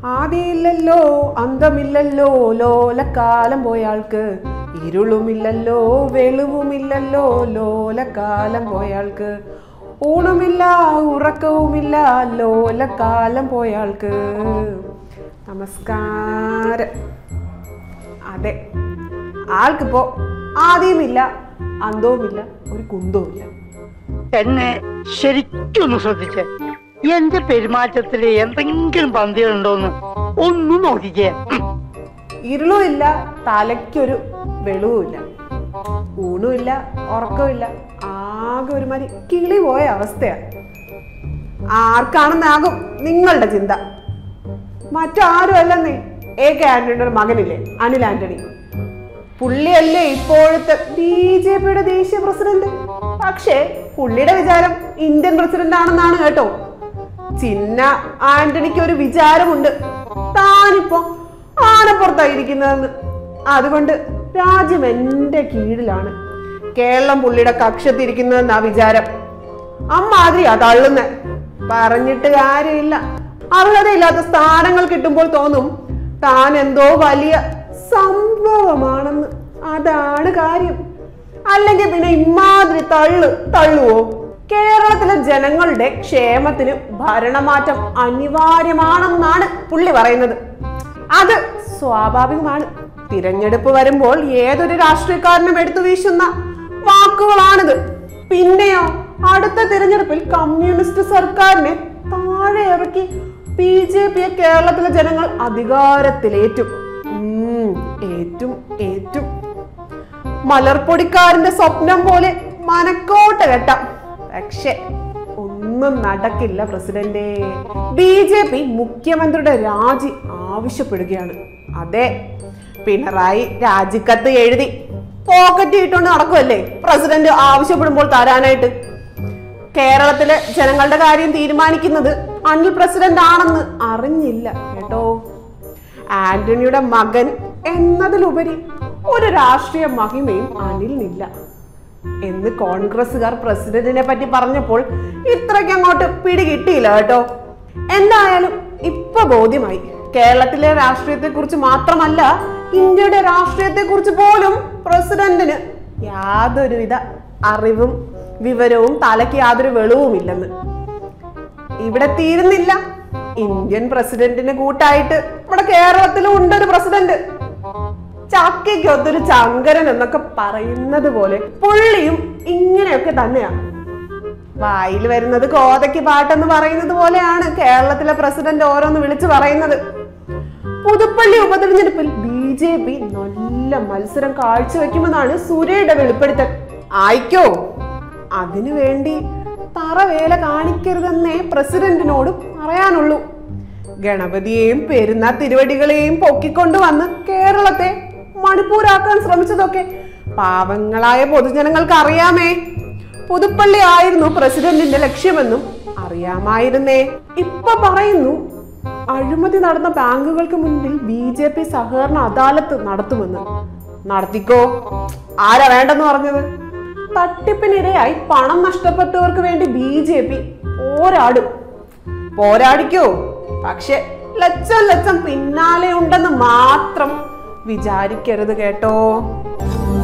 ആദിയില്ലല്ലോ അന്തമില്ലല്ലോ ലോലക്കാലം പോയാൾക്ക് ഇരുളുമില്ലല്ലോ വെളിവുമില്ലല്ലോ ലോലക്കാലം പോയാൾക്ക് ഊണുമില്ല ഉറക്കവുമില്ല ലോലക്കാലം പോയാൾക്ക് നമസ്കാരം അതെ ആൾക്കിപ്പോ ആദ്യമില്ല അന്തവുമില്ല ഒരു കുന്തവുമില്ല എന്നെ ശരിക്കൊന്ന് ശ്രദ്ധിച്ചേ എന്റെ പെരുമാറ്റത്തില് എന്തെങ്കിലും പന്തികളുണ്ടോന്ന് ഒന്ന് നോക്കിക്കേ ഇരുളുമില്ല തലയ്ക്കൊരു വെളിവുമില്ല ഊണുമില്ല ഉറക്കമില്ല ആകെ ഒരു മാതിരി കിളി പോയ അവസ്ഥയാണ് ആർക്കാണെന്നാകും നിങ്ങളുടെ ചിന്ത മറ്റാരും അല്ലെന്നേ എ കെ ആന്റണിയുടെ ഒരു മകനില്ലേ അനിൽ ആന്റണി പുള്ളിയല്ലേ ഇപ്പോഴത്തെ ബി ജെ പിയുടെ ദേശീയ പ്രസിഡന്റ് പക്ഷേ പുള്ളിയുടെ വിചാരം ഇന്ത്യൻ പ്രസിഡന്റ് ആണെന്നാണ് കേട്ടോ ചിന്ന ആന്റണിക്ക് ഒരു വിചാരമുണ്ട് താനിപ്പോ ആനപ്പുറത്തായിരിക്കുന്നതെന്ന് അതുകൊണ്ട് രാജ്യം എന്റെ കീഴിലാണ് കേരളം പുള്ളിയുടെ കക്ഷത്തിരിക്കുന്നതെന്നാ വിചാരം അമ്മാതിരിയാ തള്ളുന്നെ പറഞ്ഞിട്ട് കാര്യമില്ല അർഹതയില്ലാത്ത സ്ഥാനങ്ങൾ കിട്ടുമ്പോൾ തോന്നും താൻ എന്തോ വലിയ സംഭവമാണെന്ന് അതാണ് കാര്യം അല്ലെങ്കിൽ പിന്നെ ഇമാതിരി തള്ളു തള്ളുവോ കേരളത്തിലെ ജനങ്ങളുടെ ക്ഷേമത്തിന് ഭരണമാറ്റം അനിവാര്യമാണെന്നാണ് പുള്ളി പറയുന്നത് അത് സ്വാഭാവികമാണ് തിരഞ്ഞെടുപ്പ് വരുമ്പോൾ ഏതൊരു രാഷ്ട്രീയക്കാരനും എടുത്തു വീശുന്ന വാക്കുകളാണിത് പിന്നെയോ അടുത്ത തിരഞ്ഞെടുപ്പിൽ കമ്മ്യൂണിസ്റ്റ് സർക്കാരിനെ താഴെ ഇറക്കി ബി ജെ പിയെ കേരളത്തിലെ ജനങ്ങൾ അധികാരത്തിലേറ്റും ഉം, ഏറ്റും ഏറ്റും മലർപ്പൊടിക്കാരന്റെ സ്വപ്നം പോലെ മനക്കോട്ട കെട്ടാം പക്ഷെ ഒന്നും നടക്കില്ല പ്രസിഡന്റെ ബി ജെ പി മുഖ്യമന്ത്രിയുടെ രാജി ആവശ്യപ്പെടുകയാണ് അതെ പിണറായി രാജിക്കത്ത് എഴുതി പോക്കറ്റ് ഇട്ടുകൊണ്ട് നടക്കുമല്ലേ പ്രസിഡന്റ് ആവശ്യപ്പെടുമ്പോൾ തരാനായിട്ട് കേരളത്തിലെ ജനങ്ങളുടെ കാര്യം തീരുമാനിക്കുന്നത് അനിൽ പ്രസിഡന്റ് ആണെന്ന് അറിഞ്ഞില്ല കേട്ടോ ആന്റണിയുടെ മകൻ എന്നതിലുപരി ഒരു രാഷ്ട്രീയ മഹിമയും അനിലിനില്ല എന്ന് കോൺഗ്രസുകാർ പ്രസിഡന്റിനെ പറ്റി പറഞ്ഞപ്പോൾ ഇത്രയ്ക്ക് അങ്ങോട്ട് പിടികിട്ടിയില്ല കേട്ടോ എന്തായാലും ഇപ്പൊ ബോധ്യമായി കേരളത്തിലെ രാഷ്ട്രീയത്തെ കുറിച്ച് മാത്രമല്ല ഇന്ത്യയുടെ രാഷ്ട്രീയത്തെ കുറിച്ച് പോലും പ്രസിഡന്റിന് യാതൊരുവിധ അറിവും വിവരവും തലയ്ക്ക് യാതൊരു വെളിവുമില്ലെന്ന് ഇവിടെ തീരുന്നില്ല ഇന്ത്യൻ പ്രസിഡന്റിന് കൂട്ടായിട്ട് നമ്മുടെ കേരളത്തിലും ഉണ്ടൊരു പ്രസിഡന്റ് ചക്കയ്ക്കൊത്തൊരു ചങ്കരൻ എന്നൊക്കെ പറയുന്നത് പോലെ പുള്ളിയും ഇങ്ങനെയൊക്കെ തന്നെയാണ് വായിൽ വരുന്നത് കോതയ്ക്ക് പാട്ടെന്ന് പറയുന്നത് പോലെയാണ് കേരളത്തിലെ പ്രസിഡന്റ് ഓരോന്ന് വിളിച്ചു പറയുന്നത് പുതുപ്പള്ളി ഉപതെരഞ്ഞെടുപ്പിൽ ബി ജെ പി നല്ല മത്സരം കാഴ്ചവെക്കുമെന്നാണ് സൂര്യയുടെ വെളിപ്പെടുത്തൽ ആയിക്കോ അതിനു വേണ്ടി തറവേല കാണിക്കരുതെന്നേ പ്രസിഡന്റിനോട് പറയാനുള്ളൂ ഗണപതിയെയും പെരുന്ന തിരുവടികളെയും പൊക്കിക്കൊണ്ടുവന്ന് കേരളത്തെ മണിപ്പൂരാക്കാൻ ശ്രമിച്ചതൊക്കെ പാവങ്ങളായ പൊതുജനങ്ങൾക്ക് അറിയാമേ പുതുപ്പള്ളി ആയിരുന്നു പ്രസിഡന്റിന്റെ ലക്ഷ്യമെന്നും അറിയാമായിരുന്നേ ഇപ്പൊ പറയുന്നു അഴിമതി നടന്ന ബാങ്കുകൾക്ക് മുൻപിൽ ബി ജെ പി സഹകരണ അദാലത്ത് നടത്തുമെന്ന് നടത്തിക്കോ ആരാ വേണ്ടെന്ന് പറഞ്ഞത് തട്ടിപ്പിനിരയായി പണം നഷ്ടപ്പെട്ടവർക്ക് വേണ്ടി ബി ജെ പി പോരാടും പോരാടിക്കോ പക്ഷെ ലക്ഷം ലക്ഷം പിന്നാലെ ഉണ്ടെന്ന് മാത്രം വിചാരിക്കരുത് കേട്ടോ